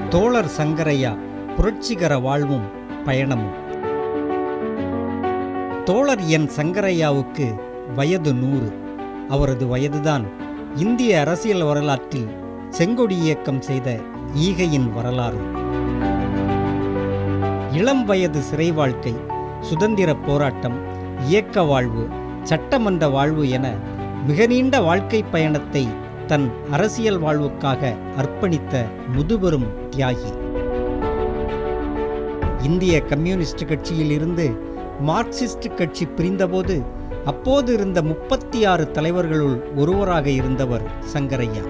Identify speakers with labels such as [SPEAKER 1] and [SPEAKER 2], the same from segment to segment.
[SPEAKER 1] தோழர் சங்கரையா புரட்சிகர வாழ்வும் பயணமும் தோழர் என் சங்கரையாவுக்கு வயது நூறு அவரது வயதுதான் இந்திய அரசியல் வரலாற்றில் செங்கொடி இயக்கம் செய்த ஈகையின் வரலாறு இளம் வயது சிறை வாழ்க்கை சுதந்திர போராட்டம் இயக்க வாழ்வு சட்டமன்ற வாழ்வு என மிக நீண்ட வாழ்க்கை பயணத்தை தன் அரசியல் வாழ்வுக்காக அர்ப்பணித்த முதுபெரும் தியாகி இந்திய கம்யூனிஸ்ட் கட்சியில் இருந்து மார்க்சிஸ்ட் கட்சி பிரிந்தபோது அப்போது இருந்த முப்பத்தி ஆறு தலைவர்களுள் ஒருவராக இருந்தவர் சங்கரையா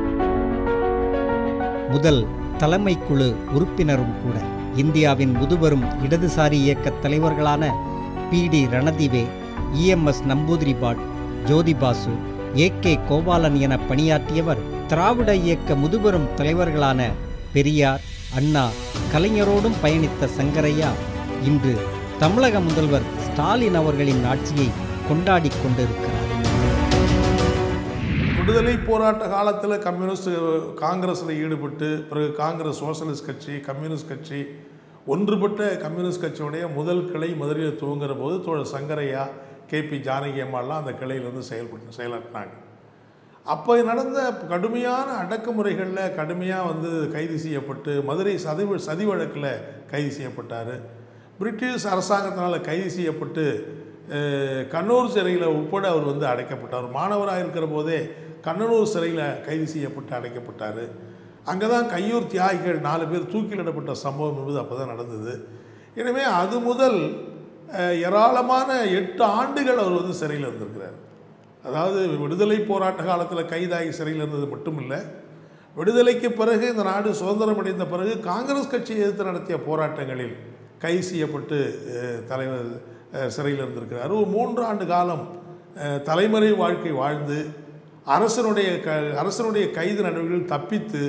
[SPEAKER 1] முதல் தலைமை குழு உறுப்பினரும் கூட இந்தியாவின் முதுபெரும் இடதுசாரி இயக்க தலைவர்களான B T Ranadive EMS Namboodiripad Jyoti Basu A K Gopalan என பணியாற்றியவர் திராவிட இயக்க முதுபெரும் தலைவர்களான பெரியார் அண்ணா கலைஞரோடும் பயணித்த சங்கரையா இன்று தமிழக முதல்வர் ஸ்டாலின் அவர்களின் ஆட்சியை கொண்டாடிக் கொண்டிருக்கிறார்
[SPEAKER 2] விடுதலை போராட்ட காலத்தில் கம்யூனிஸ்ட் காங்கிரஸில் ஈடுபட்டு பிறகு காங்கிரஸ் சோசலிஸ்ட் கட்சி கம்யூனிஸ்ட் கட்சி ஒன்றுபட்ட கம்யூனிஸ்ட் கட்சியுடைய முதல் கிளை மதுரையில் துவங்குற போது தோழர் சங்கரையா கே பி ஜானகி அம்மாலாம் அந்த கிளையிலிருந்து செயல்பட்டு செயலாற்றினாங்க அப்போ நடந்த கடுமையான அடக்குமுறைகளில் கடுமையாக வந்து கைது செய்யப்பட்டு மதுரை சதி சதி வழக்கில் கைது செய்யப்பட்டார் பிரிட்டிஷ் அரசாங்கத்தினால் கைது செய்யப்பட்டு அஹ், கண்ணூர் சிறையில் உட்பட அவர் வந்து அடைக்கப்பட்டார் மாணவராக இருக்கிற போதே கண்ணனூர் சிறையில் கைது செய்யப்பட்டு அடைக்கப்பட்டார் அங்கே தான் கையூர் தியாகிகள் நாலு பேர் தூக்கிலிடப்பட்ட சம்பவம் என்பது அப்போ தான் நடந்தது எனவே அது முதல் அஹ், ஏராளமான எட்டு ஆண்டுகள் அவர் வந்து சிறையில் இருந்திருக்கிறார் அதாவது விடுதலை போராட்ட காலத்தில் கைதாகி சிறையில் இருந்தது மட்டும் இல்லை விடுதலைக்கு பிறகு இந்த நாடு சுதந்திரம் அடைந்த பிறகு காங்கிரஸ் கட்சி எதிர்த்து நடத்திய போராட்டங்களில் கைது செய்யப்பட்டு அஹ், தலைவர் அஹ், சிறையில் இருந்திருக்கிறார் ஒரு மூன்று ஆண்டு காலம் அஹ், தலைமறை வாழ்க்கை வாழ்ந்து அரசனுடைய க அரசனுடைய கைது நடவடிக்கைகள் தப்பித்து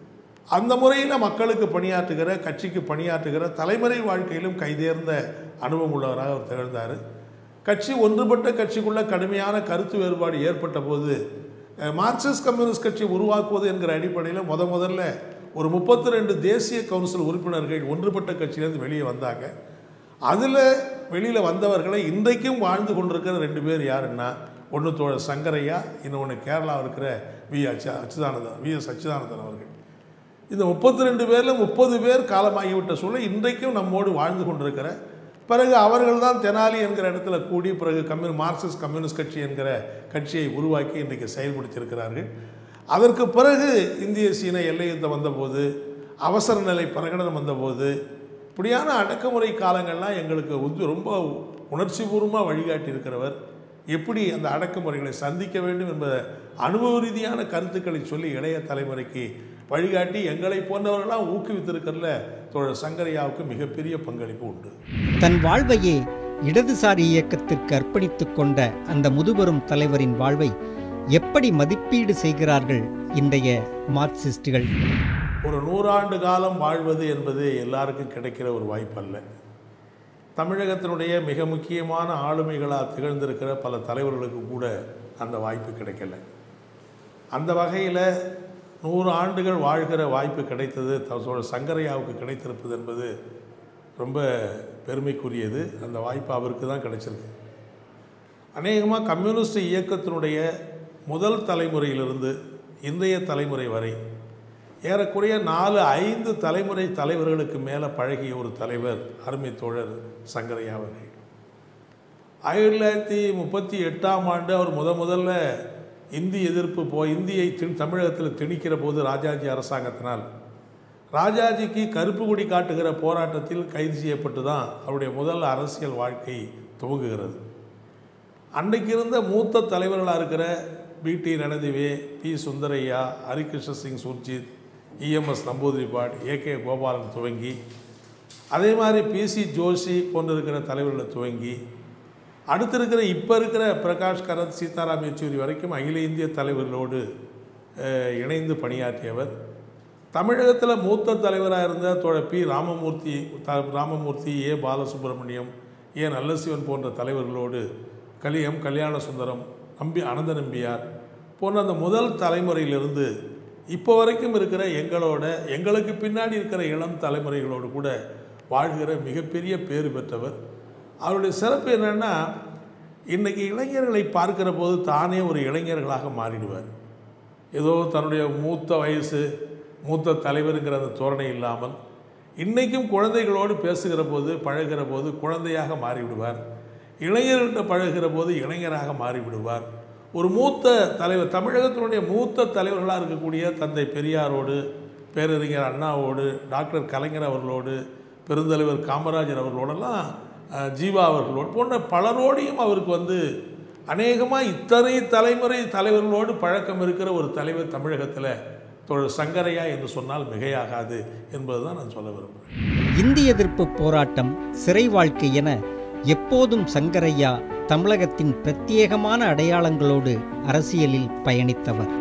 [SPEAKER 2] அந்த முறையில் மக்களுக்கு பணியாற்றுகிற கட்சிக்கு பணியாற்றுகிற தலைமறை வாழ்க்கையிலும் கைதேர்ந்த அனுபவம் உள்ளவராக அவர் திகழ்ந்தார் கட்சி ஒன்றுபட்ட கட்சிக்குள்ள கடுமையான கருத்து வேறுபாடு ஏற்பட்ட போது அஹ், மார்க்சிஸ்ட் கம்யூனிஸ்ட் கட்சி உருவாக்குவது என்கிற அடிப்படையில் முத முதல்ல ஒரு முப்பத்தி ரெண்டு தேசிய கவுன்சில் உறுப்பினர்கள் ஒன்றுபட்ட கட்சியிலேருந்து வெளியே வந்தாங்க அதில் வெளியில் வந்தவர்களை இன்றைக்கும் வாழ்ந்து கொண்டிருக்கிற ரெண்டு பேர் யாருன்னா ஒன்று தோழர் சங்கரையா இன்னொன்று கேரளாவில் இருக்கிற வி அச்சு அச்சுதானந்தன் வி எஸ் அச்சுதானந்தன் அவர்கள் இந்த முப்பத்தி ரெண்டு பேரில் முப்பது பேர் காலமாகிவிட்ட சூழல் இன்றைக்கும் நம்மோடு வாழ்ந்து கொண்டிருக்கிற பிறகு அவர்கள் தான் தெனாலி என்கிற இடத்துல கூடி பிறகு கம்யூனி மார்க்சிஸ்ட் கம்யூனிஸ்ட் கட்சி என்கிற கட்சியை உருவாக்கி இன்றைக்கு செயல்படுத்தியிருக்கிறார்கள் அதற்கு பிறகு இந்திய சீன எல்லை யுத்தம் வந்தபோது அவசர நிலை பிரகடனம் வந்தபோது இப்படியான அடக்குமுறை காலங்கள்லாம் எங்களுக்கு உந்து- ரொம்ப உணர்ச்சிபூர்வமாக வழிகாட்டி இருக்கிறவர் எப்படி அந்த அடக்குமுறைகளை சந்திக்க வேண்டும் என்பத அனுபவ ரீதியான கருத்துக்களை சொல்லி இளைய தலைமுறைக்கு வழிகாட்டி எங்களை போன்றவர்களாம் ஊக்குவித்திருக்கிறதுல தோழர் சங்கரையாவுக்கு மிகப்பெரிய பங்களிப்பு உண்டு
[SPEAKER 1] தன் வாழ்வையே இடதுசாரி இயக்கத்திற்கு அர்ப்பணித்துக் கொண்ட அந்த முதுபெரும் தலைவரின் வாழ்வை எப்படி மதிப்பீடு செய்கிறார்கள் இன்றைய மார்க்சிஸ்டுகள்
[SPEAKER 2] ஒரு நூறாண்டு காலம் வாழ்வது என்பது எல்லாருக்கும் கிடைக்கிற ஒரு வாய்ப்பல்ல தமிழகத்தினுடைய மிக முக்கியமான ஆளுமைகளாக திகழ்ந்திருக்கிற பல தலைவர்களுக்கு கூட அந்த வாய்ப்பு கிடைக்கல அந்த வகையில் நூறு ஆண்டுகள் வாழ்கிற வாய்ப்பு கிடைத்தது தோழர் சங்கரையாவுக்கு கிடைத்திருப்பது என்பது ரொம்ப பெருமைக்குரியது அந்த வாய்ப்பு அவருக்கு தான் கிடைச்சிருக்கு அநேகமாக கம்யூனிஸ்ட் இயக்கத்தினுடைய முதல் தலைமுறையிலிருந்து இன்றைய தலைமுறை வரை ஏறக்குறைய நாலு ஐந்து தலைமுறை தலைவர்களுக்கு மேலே பழகிய ஒரு தலைவர் அருமை தோழர் சங்கரையா அவர்கள் ஆயிரத்தி தொள்ளாயிரத்தி முப்பத்தி எட்டாம் ஆண்டு அவர் முத முதல்ல இந்தி எதிர்ப்பு போ இந்தியை திண் தமிழகத்தில் திணிக்கிற போது ராஜாஜி அரசாங்கத்தினால் ராஜாஜிக்கு கருப்பு கொடி காட்டுகிற போராட்டத்தில் கைது செய்யப்பட்டு தான் அவருடைய முதல் அரசியல் வாழ்க்கை துவங்குகிறது அன்றைக்கு இருந்த மூத்த தலைவர்களாக இருக்கிற B T Ranadive P Sundarayya Harikrishna Singh Surjeet EMS Namboodiripad A K Gopalan துவங்கி அதே மாதிரி பிசி ஜோஷி போன்ற இருக்கிற தலைவர்களை துவங்கி அடுத்து இருக்கிற இப்போ இருக்கிற பிரகாஷ் கரத் சீதாராம் யெச்சூரி வரைக்கும் அகில இந்திய தலைவர்களோடு அஹ், இணைந்து பணியாற்றியவர் தமிழகத்தில் மூத்த தலைவராக இருந்த தோழர் பி ராமமூர்த்தி த ராமமூர்த்தி ஏ பாலசுப்ரமணியம் ஏ நல்லசிவன் போன்ற தலைவர்களோடு கலியம் கல்யாண சுந்தரம் நம்பி அனந்த நம்பியார் போன்ற அந்த முதல் தலைமுறையிலிருந்து இப்போ வரைக்கும் இருக்கிற எங்களோட எங்களுக்கு பின்னாடி இருக்கிற இளம் தலைமுறைகளோடு கூட வாழ்கிற மிகப்பெரிய பேறு பெற்றவர் அவருடைய சிறப்பு என்னென்னா இன்றைக்கி இளைஞர்களை பார்க்கிற போது தானே ஒரு இளைஞர்களாக மாறிடுவார் ஏதோ தன்னுடைய மூத்த வயசு மூத்த தலைவருங்கிற அந்த தோரணை இல்லாமல் இன்றைக்கும் குழந்தைகளோடு பேசுகிற போது பழகுகிற போது குழந்தையாக மாறிவிடுவார் இளைஞர்கள்ட்ட பழகுகிற போது இளைஞராக மாறிவிடுவார் ஒரு மூத்த தலைவர் தமிழகத்தினுடைய மூத்த தலைவர்களாக இருக்கக்கூடிய தந்தை பெரியாரோடு பேரறிஞர் அண்ணாவோடு டாக்டர் கலைஞர் அவர்களோடு பெருந்தலைவர் காமராஜர் அவர்களோடெல்லாம் அஹ், ஜீவா அவர்களோடு போன்ற பலரோடையும் அவருக்கு வந்து அநேகமாக இத்தனை தலைமுறை தலைவர்களோடு பழக்கம் இருக்கிற ஒரு தலைவர் தமிழகத்தில் தோழர் சங்கரையா என்று சொன்னால் மிகையாகாது என்பதுதான் நான் சொல்ல விரும்புகிறேன்
[SPEAKER 1] இந்திய எதிர்ப்பு போராட்டம் சிறை வாழ்க்கை என எப்போதும் சங்கரையா தமிழகத்தின் பிரத்யேகமான அடையாளங்களோடு அரசியலில் பயணித்தவர்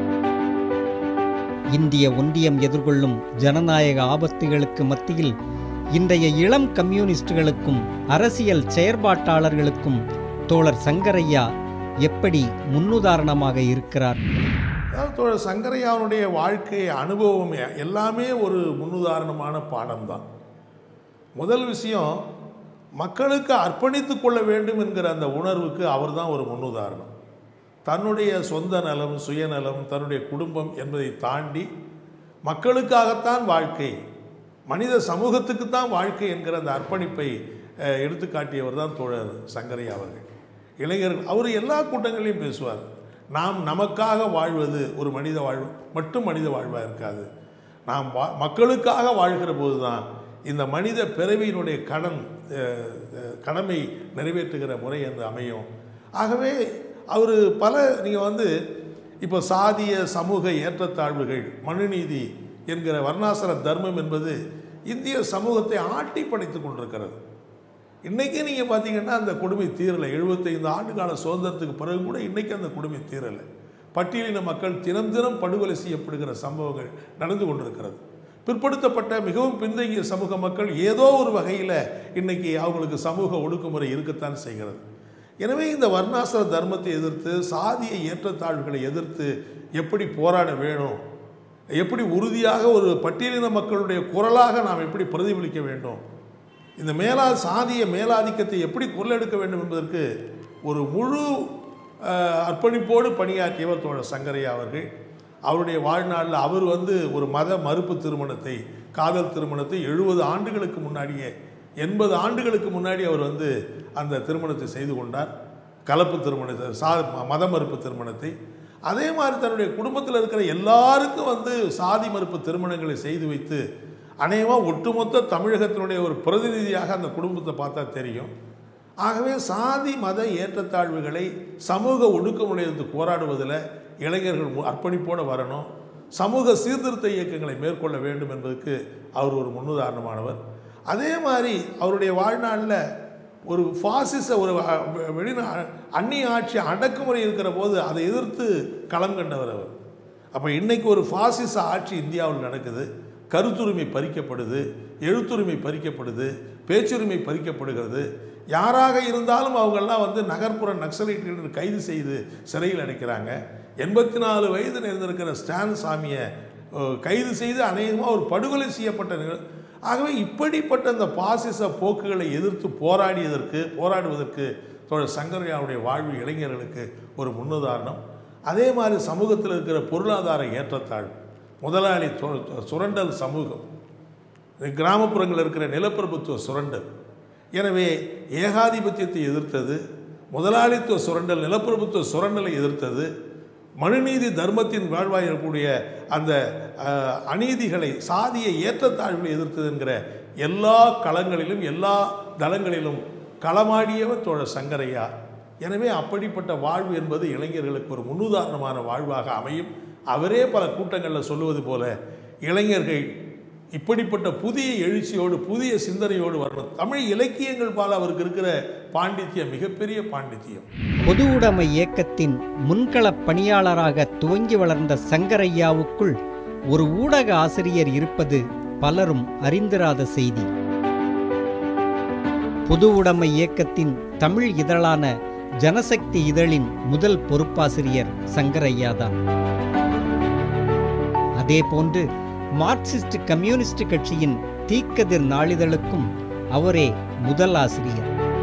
[SPEAKER 1] இந்திய ஒன்றியம் எதிர்கொள்ளும் ஜனநாயக ஆபத்துகளுக்கு மத்தியில் இன்றைய இளம் கம்யூனிஸ்டுகளுக்கும் அரசியல் செயற்பாட்டாளர்களுக்கும் தோழர் சங்கரையா எப்படி முன்னுதாரணமாக இருக்கிறார்
[SPEAKER 2] அதாவது தோழர் சங்கரையாவுடைய வாழ்க்கை அனுபவம் எ- எல்லாமே ஒரு முன்னுதாரணமான பாடம்தான் முதல் விஷயம் மக்களுக்கு அர்ப்பணித்துக் கொள்ள வேண்டும் என்கிற அந்த உணர்வுக்கு அவர்தான் ஒரு முன்னுதாரணம் தன்னுடைய சொந்த நலம் சுயநலம் தன்னுடைய குடும்பம் என்பதை தாண்டி மக்களுக்காகத்தான் வாழ்க்கை மனித சமூகத்துக்குத்தான் வாழ்க்கை என்கிற அந்த அர்ப்பணிப்பை அஹ், எடுத்துக்காட்டியவர் தான் தோழர் சங்கரையா அவர்கள் இளைஞர்கள் அவர் எல்லா கூட்டங்களையும் பேசுவார் நாம் நமக்காக வாழ்வது ஒரு மனித வாழ்வு மட்டும் மனித வாழ்வாக இருக்காது நாம் வா மக்களுக்காக வாழ்கிற போது தான் இந்த மனித பிறவியினுடைய கடன் அஹ், அஹ், கடமை நிறைவேற்றுகிற முறை என்று அமையும் ஆகவே அவர் பல நீங்கள் வந்து இப்போ சாதிய சமூக ஏற்றத்தாழ்வுகள் மனுநீதி என்கிற வர்ணாசிர தர்மம் என்பது இந்திய சமூகத்தை ஆட்டி படைத்து கொண்டிருக்கிறது இன்றைக்கே நீங்கள் பார்த்தீங்கன்னா அந்த கொடுமை தீரலை எழுபத்தைந்து ஆண்டு கால சுதந்திரத்துக்கு பிறகு கூட இன்றைக்கி அந்த கொடுமை தீரலை பட்டியலின மக்கள் தினம் தினம் படுகொலை செய்யப்படுகிற சம்பவங்கள் நடந்து கொண்டிருக்கிறது பிற்படுத்தப்பட்ட மிகவும் பின்தங்கிய சமூக மக்கள் ஏதோ ஒரு வகையில் இன்னைக்கு அவங்களுக்கு சமூக ஒடுக்குமுறை இருக்கத்தான் செய்கிறது எனவே இந்த வர்ணாசிர தர்மத்தை எதிர்த்து சாதிய ஏற்றத்தாழ்வுகளை எதிர்த்து எப்படி போராட வேணும் எப்படி உறுதியாக ஒரு பட்டியலின மக்களுடைய குரலாக நாம் எப்படி பிரதிபலிக்க வேண்டும் இந்த மேலா சாதிய மேலாதிக்கத்தை எப்படி குரலெடுக்க வேண்டும் என்பதற்கு ஒரு முழு அஹ், அர்ப்பணிப்போடு பணியாற்றியவர் தோழர் சங்கரையா அவர்கள் அவருடைய வாழ்நாளில் அவர் வந்து ஒரு மத மறுப்பு திருமணத்தை காதல் திருமணத்தை எழுபது ஆண்டுகளுக்கு முன்னாடியே எண்பது ஆண்டுகளுக்கு முன்னாடி அவர் வந்து அந்த திருமணத்தை செய்து கொண்டார் கலப்பு திருமணத்தை சா மத மறுப்பு திருமணத்தை அதே மாதிரி தன்னுடைய குடும்பத்தில் இருக்கிற எல்லாருக்கும் வந்து சாதி மறுப்பு திருமணங்களை செய்து வைத்து அநேகமாக ஒட்டுமொத்த தமிழகத்தினுடைய ஒரு பிரதிநிதியாக அந்த குடும்பத்தை பார்த்தா தெரியும் ஆகவே சாதி மத ஏற்றத்தாழ்வுகளை சமூக ஒடுக்குமுறையிலிருந்து போராடுவதில் இளைஞர்கள் மு- அர்ப்பணிப்போடு வரணும் சமூக சீர்திருத்த இயக்கங்களை மேற்கொள்ள வேண்டும் என்பதற்கு அவர் ஒரு முன்னுதாரணமானவர் அதே மாதிரி அவருடைய வாழ்நாளில் ஒரு பாசிச ஒரு அ- வெ- வெளிநா அந்நிய ஆட்சி அடக்குமுறை இருக்கிற போது அதை எதிர்த்து களம் கண்டவர் அவர் அப்போ இன்னைக்கு ஒரு பாசிச ஆட்சி இந்தியாவில் நடக்குது கருத்துரிமை பறிக்கப்படுது எழுத்துரிமை பறிக்கப்படுது பேச்சுரிமை பறிக்கப்படுகிறது யாராக இருந்தாலும் அவங்கெல்லாம் வந்து நகர்ப்புற நக்சலைட்டுகள் கைது செய்து சிறையில் அடைக்கிறாங்க எண்பத்தி நாலு வயது இருந்திருக்கிற ஸ்டான் சாமியை அஹ், கைது செய்து அநேகமாக ஒரு படுகொலை செய்யப்பட்ட நிகழ் ஆகவே இப்படிப்பட்ட இந்த பாசிச போக்குகளை எதிர்த்து போராடியதற்கு போராடுவதற்கு தோழர் சங்கரையாவுடைய வாழ்வு இளைஞர்களுக்கு ஒரு முன்னுதாரணம் அதே மாதிரி சமூகத்தில் இருக்கிற பொருளாதார ஏற்றத்தாழ்வு முதலாளி தொ- சுரண்டல் சமூகம் கிராமப்புறங்களில் இருக்கிற நிலப்பிரபுத்துவ சுரண்டல் எனவே ஏகாதிபத்தியத்தை எதிர்த்தது முதலாளித்துவ சுரண்டல் நிலப்பிரபுத்துவ சுரண்டலை எதிர்த்தது மனுநீதி தர்மத்தின் வாழ்வாய் இருக்கக்கூடிய அந்த அஹ், அநீதிகளை சாதிய ஏற்றத்தாழ்வுகளை எதிர்த்தது என்கிற எல்லா களங்களிலும் எல்லா தளங்களிலும் களமாடியவர் தோழர் சங்கரையா எனவே அப்படிப்பட்ட வாழ்வு என்பது இளைஞர்களுக்கு ஒரு முன்னுதாரணமான வாழ்வாக அமையும் அவரே பல கூட்டங்களில் சொல்லுவது போல இளைஞர்கள் இப்படிப்பட்ட புதிய எழுச்சியோடு புதிய சிந்தனையோடு வரணும் தமிழ் இலக்கியங்கள் பால அவருக்கு இருக்கிற பாண்டித்தியம் மிகப்பெரிய பாண்டித்தியம்
[SPEAKER 1] பொது உடைமை இயக்கத்தின் முன்களப் பணியாளராக துவங்கி வளர்ந்த சங்கரையாவுக்குள் ஒரு ஊடக ஆசிரியர் இருப்பது பலரும் அறிந்திராத செய்தி பொது உடைமை இயக்கத்தின் தமிழ் இதழான ஜனசக்தி இதழின் முதல் பொறுப்பாசிரியர் சங்கரையாதான் அதேபோன்று மார்க்சிஸ்ட் கம்யூனிஸ்ட் கட்சியின் தீக்கதிர் நாளிதழுக்கும் அவரே முதல் ஆசிரியர்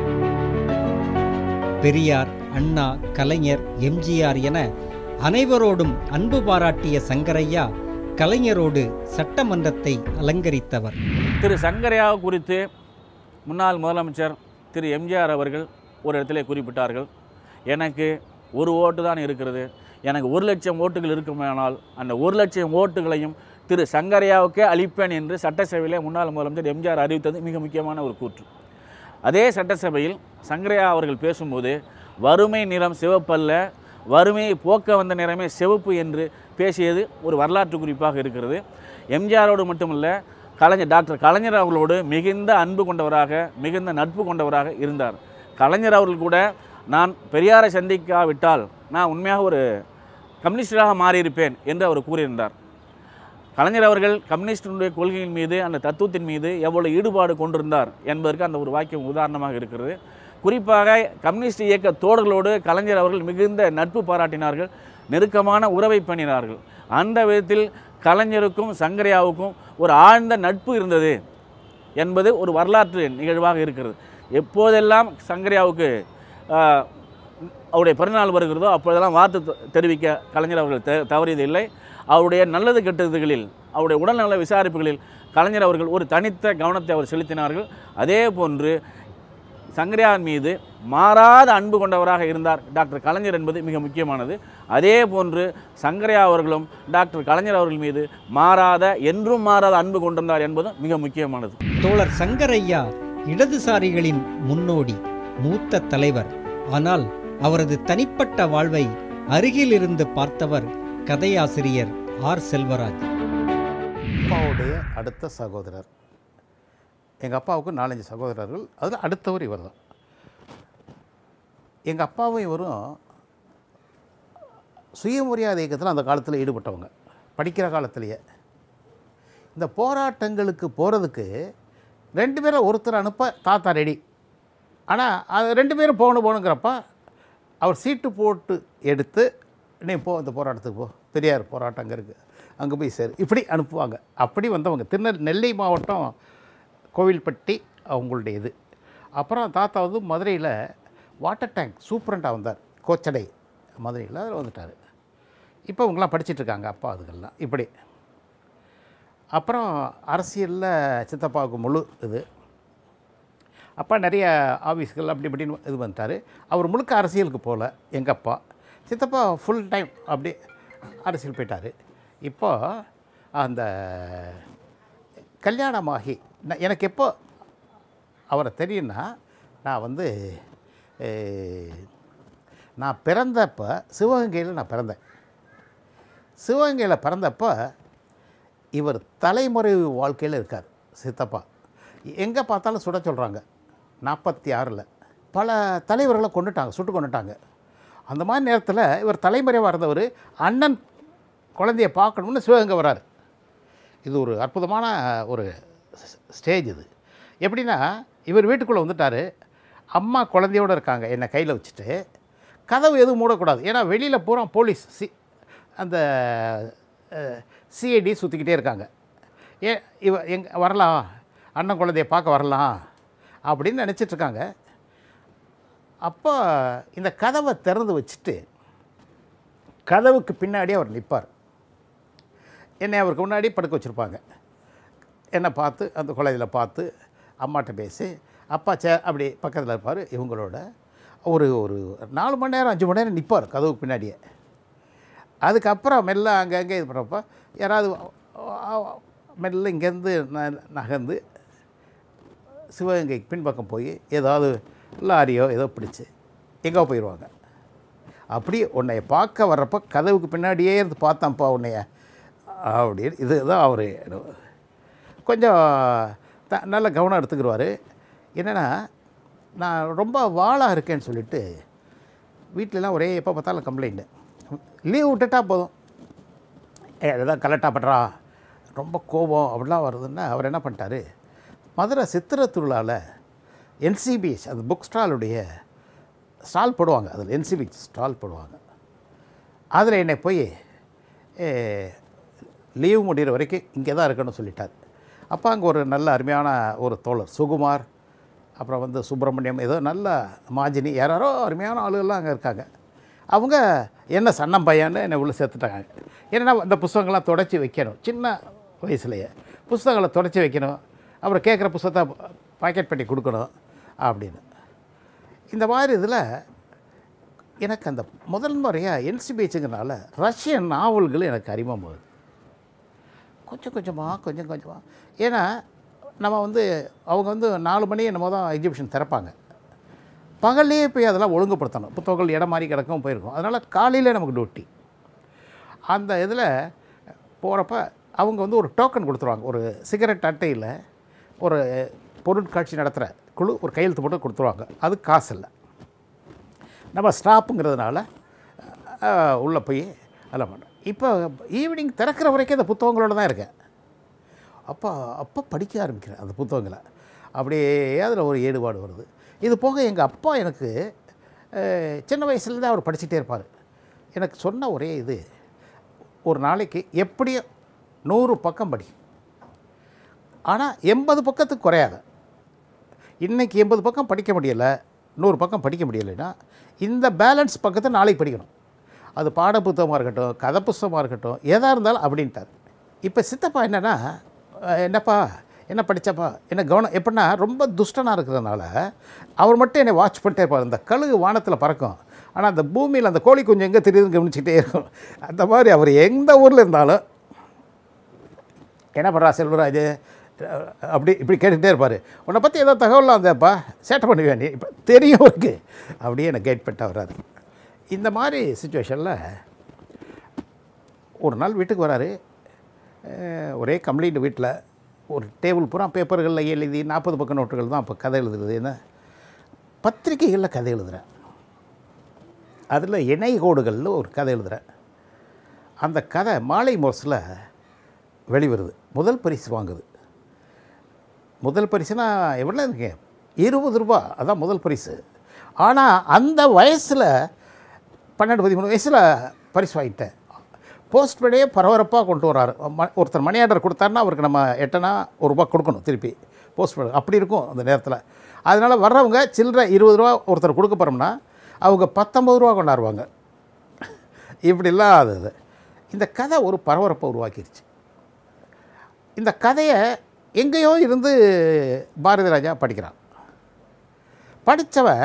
[SPEAKER 1] பெரியார் அண்ணா கலைஞர் எம்ஜிஆர் என அனைவரோடும் அன்பு பாராட்டிய சங்கரையா கலைஞரோடு சட்டமன்றத்தை அலங்கரித்தவர்
[SPEAKER 3] திரு சங்கரையா குறித்து முன்னாள் முதலமைச்சர் திரு எம்ஜிஆர் அவர்கள் ஒரு இடத்திலே குறிப்பிட்டார்கள் எனக்கு ஒரு ஓட்டு தான் இருக்கிறது எனக்கு ஒரு லட்சம் ஓட்டுகள் இருக்குமானால் அந்த ஒரு லட்சம் ஓட்டுகளையும் திரு சங்கரையாவுக்கே அளிப்பேன் என்று சட்டசபையிலே முன்னாள் முதலமைச்சர் எம்ஜிஆர் அறிவித்தது மிக முக்கியமான ஒரு கூற்று அதே சட்டசபையில் சங்கரையா அவர்கள் பேசும்போது வறுமை நிறம் சிவப்பல்ல வறுமையை போக்க வந்த நிறமே சிவப்பு என்று பேசியது ஒரு வரலாற்று குறிப்பாக இருக்கிறது எம்ஜிஆரோடு மட்டுமல்ல கலைஞர் டாக்டர் கலைஞர் அவர்களோடு மிகுந்த அன்பு கொண்டவராக மிகுந்த நட்பு கொண்டவராக இருந்தார் கலைஞர் அவர்கள் கூட நான் பெரியாரை சந்திக்காவிட்டால் நான் உண்மையாக ஒரு கம்யூனிஸ்டராக மாறியிருப்பேன் என்று அவர் கூறியிருந்தார் கலைஞர் அவர்கள் கம்யூனிஸ்டினுடைய கொள்கையின் மீது அந்த தத்துவத்தின் மீது எவ்வளவு ஈடுபாடு கொண்டிருந்தார் என்பதற்கு அந்த ஒரு வாக்கியம் உதாரணமாக இருக்கிறது குறிப்பாக கம்யூனிஸ்ட் இயக்க தோழர்களோடு கலைஞர் அவர்கள் மிகுந்த நட்பு பாராட்டினார்கள் நெருக்கமான உறவை பண்ணினார்கள் அந்த விதத்தில் கலைஞருக்கும் சங்கரையாவுக்கும் ஒரு ஆழ்ந்த நட்பு இருந்தது என்பது ஒரு வரலாற்று நிகழ்வாக இருக்கிறது எப்போதெல்லாம் சங்கரையாவுக்கு ஆஹ், அவருடைய பிறந்தநாள் வருகிறதோ அப்பொழுதெல்லாம் வாழ்த்து தெ- தெரிவிக்க கலைஞர் அவர்கள் த தவறியதில்லை அவருடைய நல்லது கெட்டதுகளில் அவருடைய உடல்நல விசாரிப்புகளில் கலைஞர் அவர்கள் ஒரு தனித்த கவனத்தை அவர் செலுத்தினார்கள் அதே போன்று சங்கரையார் மீது மாறாத அன்பு கொண்டவராக இருந்தார் டாக்டர் கலைஞர் என்பது மிக முக்கியமானது அதே போன்று சங்கரையா அவர்களும் டாக்டர் கலைஞர் அவர்கள் மீது மாறாத என்றும் மாறாத அன்பு கொண்டிருந்தார் என்பதும் மிக முக்கியமானது
[SPEAKER 1] தோழர் சங்கரையா இடதுசாரிகளின் முன்னோடி மூத்த தலைவர் ஆனால் அவரது தனிப்பட்ட வாழ்வை அருகிலிருந்து பார்த்தவர் கதையாசிரியர் ஆர் செல்வராஜ்
[SPEAKER 4] அப்பாவுடைய அடுத்த சகோதரர் எங்கள் அப்பாவுக்கு நாலஞ்சு சகோதரர்கள் அதில் அடுத்தவர் இவர் தான் எங்கள் அப்பாவும் இவரும் சுயமரியாதை இயக்கத்தில் அந்த காலத்தில் ஈடுபட்டவங்க படிக்கிற காலத்திலேயே இந்த போராட்டங்களுக்கு போகிறதுக்கு ரெண்டு பேரை ஒருத்தர் அனுப்ப தாத்தா ரெடி ஆனால் அது ரெண்டு பேரும் போகணும் போகணுங்கிறப்ப அவர் சீட்டு போட்டு எடுத்து நீ போ இந்த போராட்டத்துக்கு போ பெரியார் போராட்டம் அங்கே இருக்குது அங்கே போய் சேரு இப்படி அனுப்புவாங்க அப்படி வந்தவங்க திருநெல் நெல்லை மாவட்டம் கோவில்பட்டி அவங்களுடைய இது அப்புறம் தாத்தா வந்து மதுரையில் வாட்டர் டேங்க் சூப்பரண்டாக வந்தார் கோச்சடை மதுரையில் அதில் வந்துட்டார் இப்போ இவங்கெல்லாம் படிச்சிட்டு இருக்காங்க அப்பா அதுக்கெல்லாம் இப்படி அப்புறம் அரசியலில் சித்தப்பாவுக்கு முழு இது அப்பா நிறைய ஆஃபீஸ்கள் அப்படி இப்படின்னு இது பண்ணிட்டார் அவர் முழுக்க அரசியலுக்கு போகல எங்கள் அப்பா சித்தப்பா ஃபுல் டைம் அப்படி அரசியல் போயிட்டார் இப்போ அந்த கல்யாணமாகி நான் எனக்கு எப்போ அவரை தெரியும்னா நான் வந்து அஹ், நான் பிறந்தப்போ சிவகங்கையில் நான் பிறந்தேன் சிவகங்கையில் பிறந்தப்போ இவர் தலைமுறை வாழ்க்கையில் இருக்கார் சித்தப்பா எங்கே பார்த்தாலும் சுட சொல்கிறாங்க நாற்பத்தி ஆறில் பல தலைவர்களை கொண்டுட்டாங்க சுட்டு கொண்டுட்டாங்க அந்த மாதிரி நேரத்தில் இவர் தலைமுறையாக இருந்தவர் அண்ணன் குழந்தைய பார்க்கணும்னு சிவகங்கை வராரு இது ஒரு அற்புதமான ஒரு ஸ்டேஜ் இது எப்படின்னா இவர் வீட்டுக்குள்ளே வந்துட்டார் அம்மா குழந்தையோடு இருக்காங்க என்னை கையில் வச்சுட்டு கதவு எதுவும் மூடக்கூடாது ஏன்னா வெளியில் பூரா போலீஸ் சி அந்த சிஐடி சுற்றிக்கிட்டே இருக்காங்க ஏ இவ எங் வரலாம் அண்ணன் குழந்தைய பார்க்க வரலாம் அப்படின்னு நினச்சிட்ருக்காங்க அப்போ இந்த கதவை திறந்து வச்சுட்டு கதவுக்கு பின்னாடி அவர் நிற்பார் என்னை அவருக்கு முன்னாடி படுக்க வச்சுருப்பாங்க என்னை பார்த்து அந்த குழந்தையில பார்த்து அம்மாட்ட பேசி அப்பா சே அப்படி பக்கத்தில் இருப்பார் இவங்களோட ஒரு ஒரு நாலு மணி நேரம் அஞ்சு மணி நேரம் நிற்பார் கதவுக்கு பின்னாடியே அதுக்கப்புறம் மெல்ல அங்கங்கே இது பண்ணுறப்ப யாராவது மெல்ல இங்கேருந்து ந- நகர்ந்து சிவகங்கைக்கு பின்பக்கம் போய் ஏதாவது லாரியோ ஏதோ பிடிச்சு எங்கே போயிடுவாங்க அப்படி உன்னைய பார்க்க வர்றப்போ கதவுக்கு பின்னாடியே இருந்து பார்த்தான்ப்பா உன்னைய அப்படின்னு இதுதான் அவர் கொஞ்சம் த நல்ல கவனம் எடுத்துக்கிடுவார் என்னென்னா நான் ரொம்ப வாளாக இருக்கேன்னு சொல்லிட்டு வீட்டிலலாம் ஒரே எப்போ பார்த்தாலும் கம்ப்ளைண்ட்டு லீவ் விட்டுட்டா போதும் ஏ அதுதான் கலெக்டாக பண்ணுறா ரொம்ப கோபம் அப்படிலாம் வருதுன்னா அவர் என்ன பண்ணிட்டாரு மதுரை சித்திரை திருவிழாவில் என்சிபிஎஸ் அந்த புக் ஸ்டாலுடைய ஸ்டால் போடுவாங்க அதில் என்சிபி ஸ்டால் போடுவாங்க அதில் என்னை போய் லீவு முடிகிற வரைக்கும் இங்கே தான் இருக்கணும்னு சொல்லிட்டார் அப்போ அங்கே ஒரு நல்ல அருமையான ஒரு தோழர் சுகுமார் அப்புறம் வந்து சுப்பிரமணியம் ஏதோ நல்ல மாஜினி யாராரோ அருமையான ஆளுகள்லாம் அங்கே இருக்காங்க அவங்க என்ன சன்னம் பையன்னு என்னை உள்ளே சேர்த்துட்டாங்க ஏன்னா இந்த புஸ்தகங்கள்லாம் தொடச்சி வைக்கணும் சின்ன வயசுலேயே புஸ்தகங்களை தொடச்சி வைக்கணும் அப்புறம் கேட்குற புஸ்தகத்தை பாக்கெட் பண்ணி கொடுக்கணும் அப்படின்னு இந்த மாதிரி இதில் எனக்கு அந்த முதல் முறையாக என்சிபிஹெச்சுங்கிறனால ரஷ்யன் நாவல்கள் எனக்கு அறிமுகமாகுது கொஞ்சம் கொஞ்சமாக கொஞ்சம் கொஞ்சமாக ஏன்னா நம்ம வந்து அவங்க வந்து நாலு மணி என்னமோ தான் எக்ஸிபிஷன் திறப்பாங்க பகல்லையே போய் அதெல்லாம் ஒழுங்குபடுத்தணும் புத்தகங்கள் இடம் மாதிரி கிடக்கும் போயிருக்கும் அதனால் காலையிலே நமக்கு டியூட்டி அந்த இதில் போகிறப்ப அவங்க வந்து ஒரு டோக்கன் கொடுத்துருவாங்க ஒரு சிகரெட் அட்டையில் ஒரு பொருட்காட்சி நடத்துகிற குழு ஒரு கையெழுத்து போட்டு கொடுத்துருவாங்க அது காசு இல்லை நம்ம ஸ்டாப்புங்கிறதுனால உள்ளே போய் அதெல்லாம் பண்ணோம் இப்போ ஈவினிங் திறக்கிற வரைக்கும் அந்த புத்தகங்களோட தான் இருக்கேன் அப்போ அப்போ படிக்க ஆரம்பிக்கிறேன் அந்த புத்தகங்களை அப்படியே அதில் ஒரு ஈடுபாடு வருது இது போக எங்கள் அப்பா எனக்கு அஹ், சின்ன வயசுலேருந்தே அவர் படிச்சுட்டே இருப்பார் எனக்கு சொன்ன ஒரே இது ஒரு நாளைக்கு எப்படியும் நூறு பக்கம் படி ஆனால் எண்பது பக்கத்துக்கு குறையாத இன்றைக்கி எண்பது பக்கம் படிக்க முடியலை நூறு பக்கம் படிக்க முடியலைன்னா இந்த பேலன்ஸ் பக்கத்தை நாளைக்கு படிக்கணும் அது பாட புத்தகமாக இருக்கட்டும் கதை புஸ்தகமாக இருக்கட்டும் எதாக இருந்தாலும் அப்படின்ட்டார் இப்போ சித்தப்பா என்னென்னா அஹ், என்னப்பா என்ன படித்தப்பா என்ன கவனம் எப்படின்னா ரொம்ப துஷ்டனாக இருக்கிறதுனால அவர் மட்டும் என்னை வாட்ச் பண்ணிட்டே இருப்பார் இந்த கழுகு வானத்தில் பறக்கும் ஆனால் அந்த பூமியில் அந்த கோழி குஞ்சு எங்கே தெரியுதுன்னு கவனிச்சுக்கிட்டே இருக்கும் அந்த மாதிரி அவர் எந்த ஊரில் இருந்தாலும் என்ன பண்ணுறா செல்வராஜ் அஹ், அப்படி இப்படி கேட்டுக்கிட்டே இருப்பார் உன்னை பற்றி ஏதோ தகவலாம் வந்தேப்பா சேட்டை பண்ணுவேன் நீ இப்போ தெரியும் அவருக்கு அப்படியே என்னை கைட் பண்ணிட்டு வராது இந்த மாதிரி சுச்சுவேஷனில் ஒரு நாள் வீட்டுக்கு வராரு அஹ், ஒரே கம்ப்ளைண்ட் வீட்டில் ஒரு டேபிள் பூரா பேப்பர்களில் எழுதி நாற்பது பக்க நோட்டுகள் தான் அப்போ கதை எழுதுறது என்ன பத்திரிகைகளில் கதை எழுதுகிறேன் அதில் இணை கோடுகளில் ஒரு கதை எழுதுகிறேன் அந்த கதை மாலை மோர்ஸில் வெளிவருது முதல் பரிசு வாங்குது முதல் பரிசுனா எவ்வளோ இருக்கு இருபது ரூபா அதான் முதல் பரிசு ஆனால் அந்த வயசில் பன்னெண்டு பதிமூணு வயசில் பரிசு வாங்கிட்டேன் போஸ்ட்மேனே பரபரப்பாக கொண்டு வராரு ம- ஒருத்தர் மணி ஆர்டர் கொடுத்தாருன்னா அவருக்கு நம்ம எட்டனா ஒரு ரூபா கொடுக்கணும் திருப்பி போஸ்ட்மேன் அப்படி இருக்கும் அந்த நேரத்தில் அதனால் வர்றவங்க சில்லற இருபது ரூபா ஒருத்தர் கொடுக்க போகிறோம்னா அவங்க பத்தொம்பது ரூபா கொண்டாடுவாங்க இப்படிலாம் அது இது. இந்த கதை ஒரு பரபரப்பை உருவாக்கிருச்சு இந்த கதையை எங்கேயோ இருந்து பாரதி ராஜா படிக்கிறான் படித்தவன்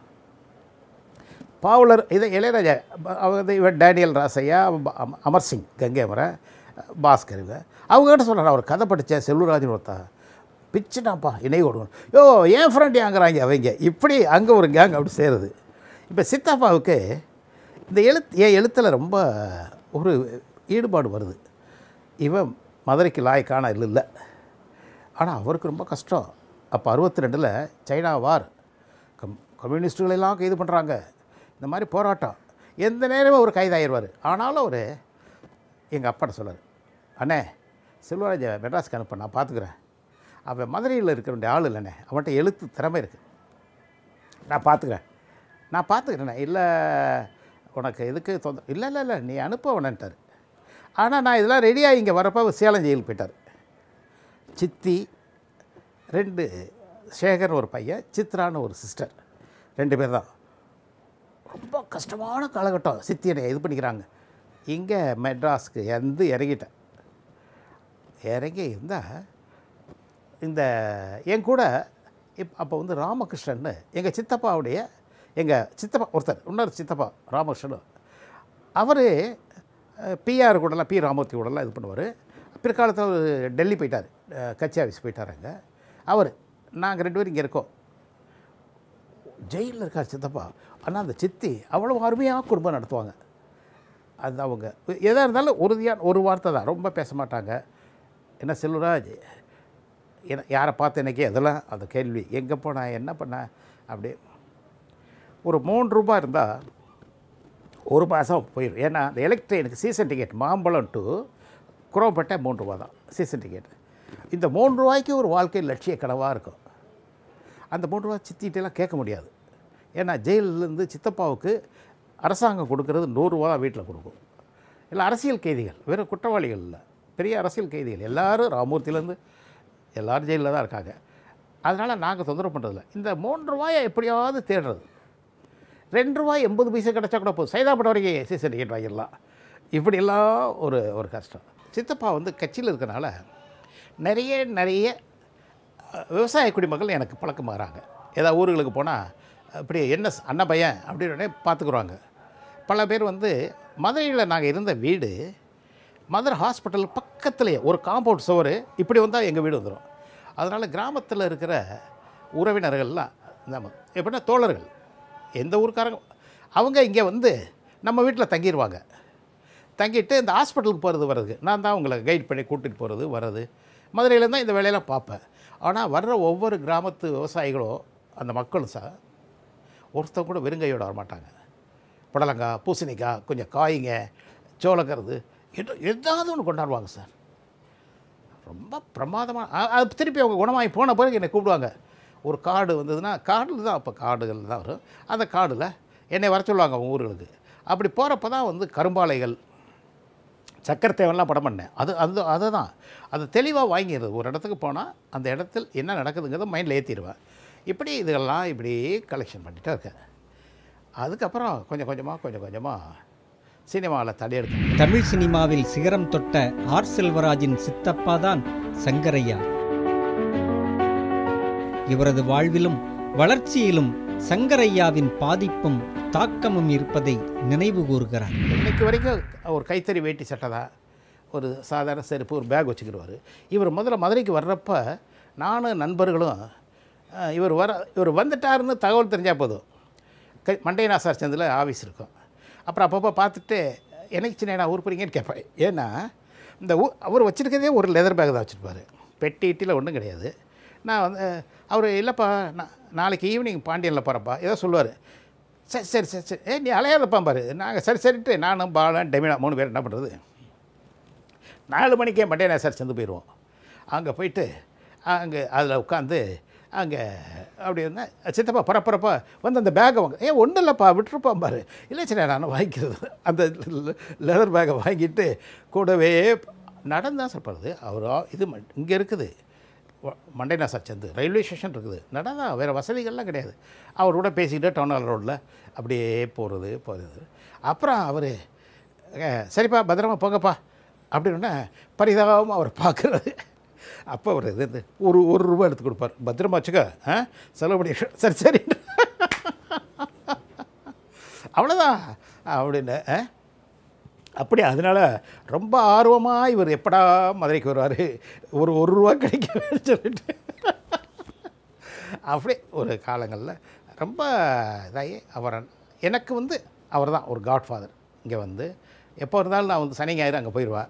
[SPEAKER 4] பாவலர் இதை இளையராஜா ப- அவங்க இவர் டேனியல் ராசையா ப- அம- அமர் சிங் கங்கேமரன் பாஸ்கர் இவங்க அவங்ககிட்ட சொல்கிறான் அவர் கதை படித்த செல்வராஜன் ஒருத்தா பிச்சுனாப்பா இணை கொடுக்கணும் யோ ஏன் ஃப்ரெண்ட் ஏங்குறாங்க அவங்க இப்படி அங்கே ஒரு கேங் அப்படி சேருது இப்போ சித்தாப்பாவுக்கு இந்த எழுத்து என் எழுத்தில் ரொம்ப ஒரு ஈடுபாடு வருது இவன் மதுரைக்கு லாய்க்கான இல்லை ஆனால் அவருக்கு ரொம்ப கஷ்டம் அப்போ அறுபத்தி ரெண்டில் சைனா வார் கம் கம்யூனிஸ்டுகளெல்லாம் கைது பண்ணுறாங்க இந்த மாதிரி போராட்டம் எந்த நேரமும் அவர் கைதாகிடுவார் ஆனாலும் அவர் எங்கள் அப்பாட்ட சொல்லார் அண்ணே செல்வராஜ மெட்ராஸ்க்கு அனுப்ப நான் பார்த்துக்கிறேன் அவன் மதுரையில் இருக்கிற வேண்டிய ஆள் இல்லைண்ணே அவன்கிட்ட எழுத்து திறமை இருக்குது நான் பார்த்துக்கிறேன் நான் பார்த்துக்கிறேண்ணே இல்லை உனக்கு எதுக்கு தொந்த இல்லை இல்லை இல்லை நீ அனுப்ப வேணான்ட்டார் ஆனால் நான் இதெல்லாம் ரெடியாக இங்கே வரப்போ அவர் சேலம் ஜெயிலுக்கு போயிட்டார் சித்தி ரெண்டு சேகர் ஒரு பையன் சித்ரான்னு ஒரு சிஸ்டர் ரெண்டு பேர் தான் ரொம்ப கஷ்டமான காலகட்டம் சித்தி என்னை இது பண்ணிக்கிறாங்க இங்கே மெட்ராஸ்க்கு வந்து இறங்கிட்டேன் இறங்கி இருந்தால் இந்த என் கூட இப் அப்போ வந்து ராமகிருஷ்ணன் எங்கள் சித்தப்பாவுடைய எங்கள் சித்தப்பா ஒருத்தர் இன்னொரு சித்தப்பா ராமகிருஷ்ணன் அவர் பிஆர் கூடலாம் பி ராமூர்த்தி கூடலாம் இது பண்ணுவார் பிற்காலத்தில் அவர் டெல்லி போயிட்டார் அஹ், கட்சி ஆஃபீஸ் போயிட்டார் அங்கே அவர் நாங்கள் ரெண்டு பேரும் இங்கே இருக்கோம் ஜெயிலில் இருக்கார் சித்தப்பா ஆனால் அந்த சித்தி அவ்வளோ அருமையாக குடும்பம் நடத்துவாங்க அது அவங்க எதாக இருந்தாலும் உறுதியாக ஒரு வார்த்தை தான் ரொம்ப பேச மாட்டாங்க என்ன செல்வராஜ் என்ன யாரை பார்த்து எனக்கு அதெல்லாம் அந்த கேள்வி எங்கே போனேன் என்ன பண்ணேன் அப்படி ஒரு மூணு ரூபாய் இருந்தால் ஒரு மாதம் போயிடும் ஏன்னா அந்த எலக்ட்ரினுக்கு season ticket Mambalam to Chromepet மூணு ரூபா தான் சீசன் டிக்கெட் இந்த மூணு ரூபாய்க்கு ஒரு வாழ்க்கை லட்சிய கனவாக இருக்கும் அந்த மூணு ரூபா சித்திட்டெல்லாம் கேட்க முடியாது ஏன்னா ஜெயிலிருந்து சித்தப்பாவுக்கு அரசாங்கம் கொடுக்கறது நூறுரூவா தான் வீட்டில் கொடுக்கும் இல்லை அரசியல் கைதிகள் வெறும் குற்றவாளிகள் இல்லை பெரிய அரசியல் கைதிகள் எல்லாரும் ராமூர்த்தியிலேருந்து எல்லாரும் ஜெயிலில் தான் இருக்காங்க அதனால் நாங்கள் தொந்தரவு பண்ணுறதில்ல இந்த மூன்று ரூபாயை எப்படியாவது தேடுறது ரெண்டு ரூபாய் எண்பது பைசா கிடச்சா கூட போதும் சைதாப்பட்ட வரைக்கும் சீசன் டிக்கெட் வாங்கிடலாம் இப்படியெல்லாம் ஒரு ஒரு கஷ்டம் சித்தப்பா வந்து கட்சியில் இருக்கனால நிறைய நிறைய அஹ், விவசாய குடிமக்கள் எனக்கு பழக்கமாகறாங்க ஏதாவது ஊர்களுக்கு போனால் இப்படி என்ன ஸ்- அண்ணன் பையன் அப்படின்னு உடனே பார்த்துக்குருவாங்க பல பேர் வந்து மதுரையில் நாங்கள் இருந்த வீடு மதுரை ஹாஸ்பிட்டல் பக்கத்துலேயே ஒரு காம்பவுண்ட் சுவர் இப்படி வந்தால் எங்கள் வீடு வந்துடும் அதனால் கிராமத்தில் இருக்கிற உறவினர்கள்லாம் நம்ம எப்படின்னா தோழர்கள் எந்த ஊருக்காரங்க அவங்க இங்கே வந்து நம்ம வீட்டில் தங்கிடுவாங்க தங்கிட்டு இந்த ஹாஸ்பிட்டலுக்கு போகிறது வர்றது நான் தான் உங்களை கைட் பண்ணி கூட்டிகிட்டு போகிறது வர்றது மதுரையில் தான் இந்த வேலையெல்லாம் பார்ப்பேன் ஆனால் வர்ற ஒவ்வொரு கிராமத்து விவசாயிகளும் அந்த மக்களும் சார் ஒருத்தன் கூட வெறுங்கையோட வர மாட்டாங்க புடலங்காய் பூசணிக்காய் கொஞ்சம் காய்ங்க சோளக்கருது எது எதாவது ஒன்று கொண்டாடுவாங்க சார் ரொம்ப பிரமாதமாக அது திருப்பி அவங்க குணமாகி போன பிறகு என்னை கூப்பிடுவாங்க ஒரு காடு வந்ததுன்னா காடில் தான் அப்போ காடுகள் தான் வரும் அந்த காடில் என்னை வர சொல்லுவாங்க அவங்க ஊர்களுக்கு அப்படி போகிறப்ப தான் வந்து கரும்பாலைகள் சக்கரை தேவன்லாம் படம் பண்ணேன் அது அது அதை தான் அது தெளிவாக வாங்கிடுறது ஒரு இடத்துக்கு போனால் அந்த இடத்தில் என்ன நடக்குதுங்கிறத மைண்டில் ஏற்றிடுவேன் இப்படி இதெல்லாம் இப்படி கலெக்ஷன் பண்ணிட்டே இருக்கேன் அதுக்கப்புறம் கொஞ்சம் கொஞ்சமாக கொஞ்சம் கொஞ்சமாக சினிமாவில் தடையெடுத்து
[SPEAKER 1] தமிழ் சினிமாவில் சிகரம் தொட்ட ஆர் செல்வராஜின் சித்தப்பா தான் சங்கரையா இவரது வாழ்விலும் வளர்ச்சியிலும் சங்கரையாவின் பாதிப்பும் தாக்கமும் இருப்பதை நினைவு கூறுகிறார்
[SPEAKER 4] இன்னைக்கு வரைக்கும் ஒரு கைத்தறி வேட்டி சட்டை தான் ஒரு சாதாரண செருப்பு ஒரு பேக் வச்சுக்கிடுவார் இவர் முதல்ல மதுரைக்கு வர்றப்ப நானும் நண்பர்களும் அஹ், இவர் வர இவர் வந்துட்டாருன்னு தகவல் தெரிஞ்சால் போதும் கை மண்டையநாசார் சந்தில் ஆஃபீஸ் இருக்கும் அப்புறம் அப்பப்போ பார்த்துட்டு எனக்கு சின்ன நான் ஊர் போகிறீங்கன்னு கேட்பேன் ஏன்னா இந்த ஊ அவர் வச்சுருக்கதே ஒரு லெதர் பேக் தான் வச்சுருப்பார் பெட்டி இட்டியில் ஒன்றும் கிடையாது நான் வந்து அவர் இல்லைப்பா நான் நாளைக்கு ஈவினிங் பாண்டியனில் போகிறப்பா ஏதோ சொல்லுவார் சரி சரி சரி சரி ஏ நீ அலையாதப்பா பாரு நாங்கள் சரி சரிட்டு நானும் பாலன் டெமினா மூணு பேர் என்ன பண்ணுறது நாலு மணிக்கே மண்டே சார் சேர்ந்து போயிடுவோம் அங்கே போயிட்டு அங்கே அதில் உட்காந்து அங்கே அப்படி இருந்தால் சித்தப்பா பரப்பரப்பா வந்து அந்த பேக்கை வாங்க ஏன் ஒன்றும் இல்லைப்பா விட்டுருப்பான் பாரு இல்லை சரி நான் வாங்கிக்கிறது அந்த லெதர் பேக்கை வாங்கிட்டு கூடவே நடந்தான் சார் போகிறது அவர் இது இங்கே இருக்குது வ- மண்டைனா சார் சந்து ரயில்வே ஸ்டேஷன் இருக்குது நடந்தா வேறு வசதிகள்லாம் கிடையாது அவரோட பேசிக்கிட்டு டவுனால் ரோட்டில் அப்படியே போகிறது போகிறது அப்புறம் அவர் சரிப்பா பத்திரமா போங்கப்பா அப்படின்னா பரிதாபமாக அவர் பார்க்குறாரு அப்போ அவர் இது இது ஒரு ஒரு ரூபா எடுத்து கொடுப்பார் பத்திரமா வச்சுக்க ஆ செலவு பண்ணி சரி சரி அவ்வளோதான் அப்படின்னு ஆ? அப்படி அதனால் ரொம்ப ஆர்வமாக இவர் எப்படா மதுரைக்கு வருவார் ஒரு ஒரு ரூபா கிடைக்கும்னு சொல்லிட்டு அப்படி ஒரு காலங்களில் ரொம்ப இதாகி அவர் எனக்கு வந்து அவர் தான் ஒரு காட்ஃபாதர் இங்கே வந்து எப்போ இருந்தாலும் நான் வந்து சனி ஞாயிறு அங்கே போயிடுவேன்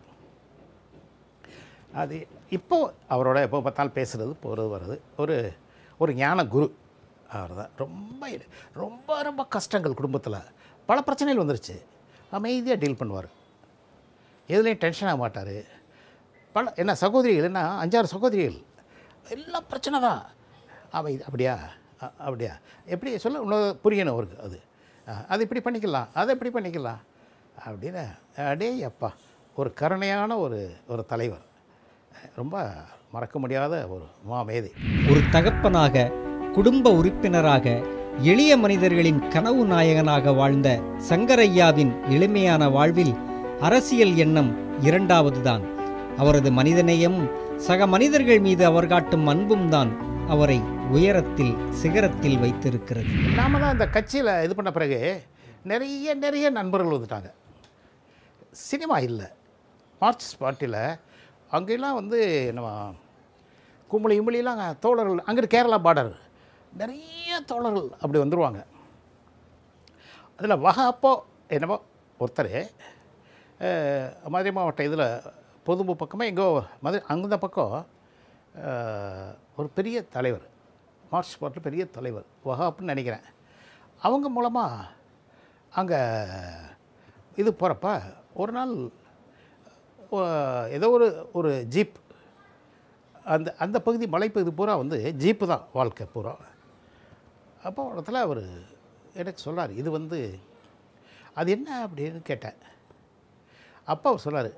[SPEAKER 4] அது இப்போ அவரோட எப்போ பார்த்தாலும் பேசுகிறது போகிறது வர்றது ஒரு ஒரு ஞான குரு அவர் தான் ரொம்ப இது- ரொம்ப ரொம்ப கஷ்டங்கள் குடும்பத்தில் பல பிரச்சனைகள் வந்துருச்சு அமைதியாக டீல் பண்ணுவார் எதுலேயும் டென்ஷன் ஆக மாட்டார் பல என்ன சகோதரிகள் என்ன அஞ்சாறு சகோதரிகள் எல்லாம் பிரச்சனை தான் அவன் இது அப்படியா அ- அப்படியா எப்படி சொல்ல இன்னொரு புரியணும் அவருக்கு அது அ, அது இப்படி பண்ணிக்கலாம் அதை இப்படி பண்ணிக்கலாம் அப்படின்னு அடே அப்பா ஒரு கருணையான ஒரு ஒரு தலைவர் ரொம்ப மறக்க முடியாத ஒரு மாமேதை
[SPEAKER 1] ஒரு தகப்பனாக குடும்ப உறுப்பினராக எளிய மனிதர்களின் கனவு நாயகனாக வாழ்ந்த சங்கரையாவின் எளிமையான வாழ்வில் அரசியல் எண்ணம் இரண்டாவதுதான் அவரது மனிதநேயமும் சக மனிதர்கள் மீது அவர் காட்டும் அன்பும் தான் அவரை உயரத்தில் சிகரத்தில் வைத்திருக்கிறது
[SPEAKER 4] நாம தான் இந்த கட்சியில் இது பண்ண பிறகு நிறைய நிறைய நண்பர்கள் வந்துட்டாங்க சினிமா இல்லை மார்க்சிஸ்ட் பார்ட்டியில் அங்கெல்லாம் வந்து நம்ம கும்பலி இம்பளிலாம் அங்க தோழர்கள் அங்கே கேரளா பார்டர் நிறைய தோழர்கள் அப்படி வந்துடுவாங்க அதில் வகாப்போ என்னமோ ஒருத்தர் அஹ், மதுரை மாவட்டம் இதில் பொதும்பு பக்கமாக எங்கோ மதுரை அந்த பக்கம் அஹ், ஒரு பெரிய தலைவர் மார்க்ஸ் பார்ட்டில் பெரிய தலைவர் வகாப்னு நினைக்கிறேன் அவங்க மூலமாக அங்கே இது போகிறப்ப ஒரு நாள் அஹ், ஏதோ ஒரு ஒரு ஜீப் அந்த அந்த பகுதி மலைப்பகுதி பூரா வந்து ஜீப்பு தான் வாழ்க்கை பூரா அப்போ ஒரு இடத்துல அவர் எனக்கு சொல்றார் இது வந்து அது என்ன அப்படின்னு கேட்டேன் அப்போ அவர் சொன்னார்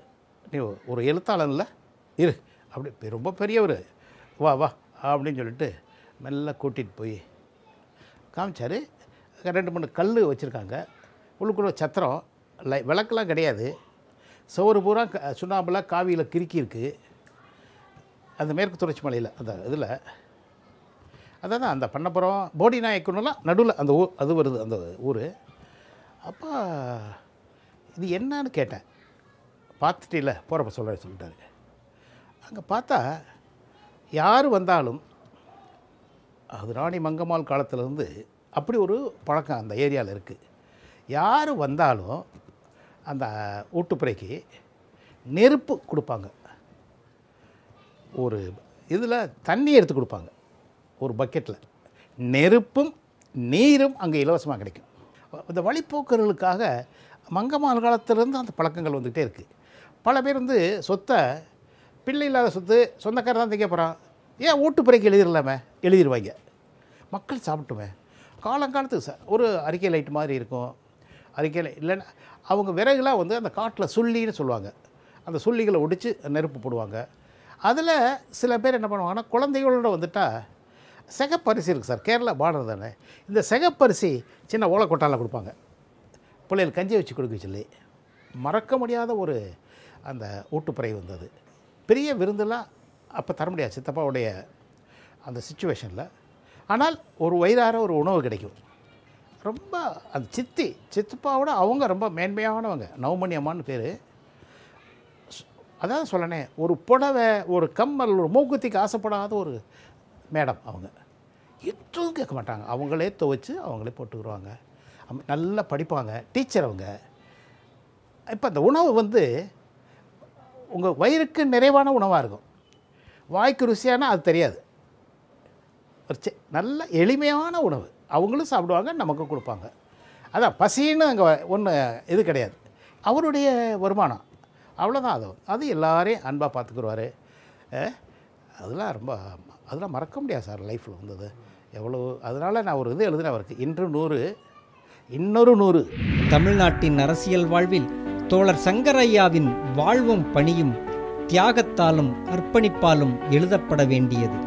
[SPEAKER 4] நீ ஒரு எழுத்தாளன் இல்லை இரு அப்படி பெ- ரொம்ப பெரியவர் வா வா அப்படின்னு சொல்லிட்டு மெல்ல கூட்டிகிட்டு போய் காமிச்சார் ரெண்டு மூணு கல் வச்சுருக்காங்க உள்ளுக்குள்ள சத்திரம் லை விளக்கெல்லாம் கிடையாது சோறு பூரா க- சுண்ணாம்புல காவியில் கிறுக்கி இருக்குது அந்த மேற்கு தொடர்ச்சி மலையில் அந்த இதில் அதான் அந்த பண்ணப்புறம் போடி நாயக்கணுலாம் நடுவில் அந்த ஊர் அது வருது அந்த ஊர் அப்போ இது என்னன்னு கேட்டேன் பார்த்துட்டு இல்லை போகிறப்ப சொல்ல சொல்லிட்டாரு அங்கே பார்த்தா யார் வந்தாலும் அது ராணி மங்கம்மாள் காலத்துலேருந்து அப்படி ஒரு பழக்கம் அந்த ஏரியாவில் இருக்குது யார் வந்தாலும் அந்த ஊட்டுப்புறைக்கு நெருப்பு கொடுப்பாங்க ஒரு இதில் தண்ணி எடுத்து கொடுப்பாங்க ஒரு பக்கெட்டில் நெருப்பும் நீரும் அங்கே இலவசமாக கிடைக்கும் இந்த வழிப்போக்கர்களுக்காக மங்கம்மாள் காலத்திலேருந்து அந்த பழக்கங்கள் வந்துக்கிட்டே இருக்குது பல பேர் வந்து சொத்தை பிள்ளை இல்லாத சொத்து சொந்தக்காரர் தான் தைக்க போகிறான் ஏன் ஊட்டுப்புறைக்கு எழுதிடலாமே எழுதிடுவாங்க மக்கள் சாப்பிட்டுமே காலங்காலத்துக்கு ச ஒரு அறிக்கை லைட் மாதிரி இருக்கும் அறிக்கையில் இல்லைன்னா அவங்க விறகுலாம் வந்து அந்த காட்டில் சுள்ளின்னு சொல்லுவாங்க அந்த சுள்ளிகளை ஒடிச்சு நெருப்பு போடுவாங்க அதில் சில பேர் என்ன பண்ணுவாங்கன்னா குழந்தைகளோட வந்துட்டா சிகப்பரிசி இருக்குது சார் கேரளா பார்டர் தானே இந்த சிகப்பரிசி சின்ன ஓலைக்கொட்டால கொடுப்பாங்க பிள்ளைகள் கஞ்சி வச்சு கொடுக்க சொல்லி மறக்க முடியாத ஒரு அந்த ஊட்டுப்புறை வந்தது பெரிய விருந்தெல்லாம் அப்போ தர முடியாது சித்தப்பாவுடைய அந்த சுச்சுவேஷனில் ஆனால் ஒரு வயிறார ஒரு உணவு கிடைக்கும் ரொம்ப அந்த சித்தி சித்தப்பாவோட அவங்க ரொம்ப மேன்மையானவங்க நவமணி அம்மான்னு பேர் அதான் சொல்லனே ஒரு புடவை ஒரு கம்மல் ஒரு மூக்குத்திக்கு ஆசைப்படாத ஒரு மேடம் அவங்க எதுவும் கேட்க மாட்டாங்க அவங்களே துவைச்சு அவங்களே போட்டுக்கிடுவாங்க அம்- நல்லா படிப்பாங்க டீச்சர் அவங்க இப்போ அந்த உணவு வந்து உங்கள் வயிறுக்கு நிறைவான உணவாக இருக்கும் வாய்க்கு ருசியானா அது தெரியாது ஒரு சி நல்ல எளிமையான உணவு அவங்களும் சாப்பிடுவாங்க நமக்கும் கொடுப்பாங்க அதான் பசின்னு அங்கே ஒன்று இது கிடையாது அவருடைய வருமானம் அவ்வளோதான் அது அது எல்லாரையும் அன்பாக பார்த்துக்குருவார் அதெல்லாம் ரொம்ப அதெல்லாம் மறக்க முடியாது சார் லைஃப்பில் வந்தது எவ்வளோ அதனால் நான் ஒரு இது எழுதினேன் அவருக்கு இன்று நூறு இன்னொரு நூறு
[SPEAKER 1] தமிழ்நாட்டின் அரசியல் வாழ்வில் தோழர் சங்கரையாவின் வாழ்வும் பணியும் தியாகத்தாலும் அர்ப்பணிப்பாலும் எழுதப்பட வேண்டியது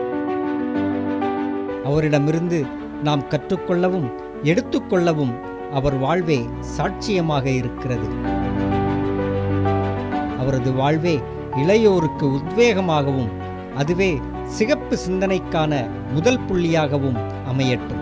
[SPEAKER 1] அவரிடமிருந்து நாம் கற்றுக்கொள்ளவும் எடுத்துக்கொள்ளவும் அவர் வாழ்வே சாட்சியமாக இருக்கிறது அவரது வாழ்வே இளையோருக்கு உத்வேகமாகவும் அதுவே சிகப்பு சிந்தனைக்கான முதல் புள்ளியாகவும் அமையட்டும்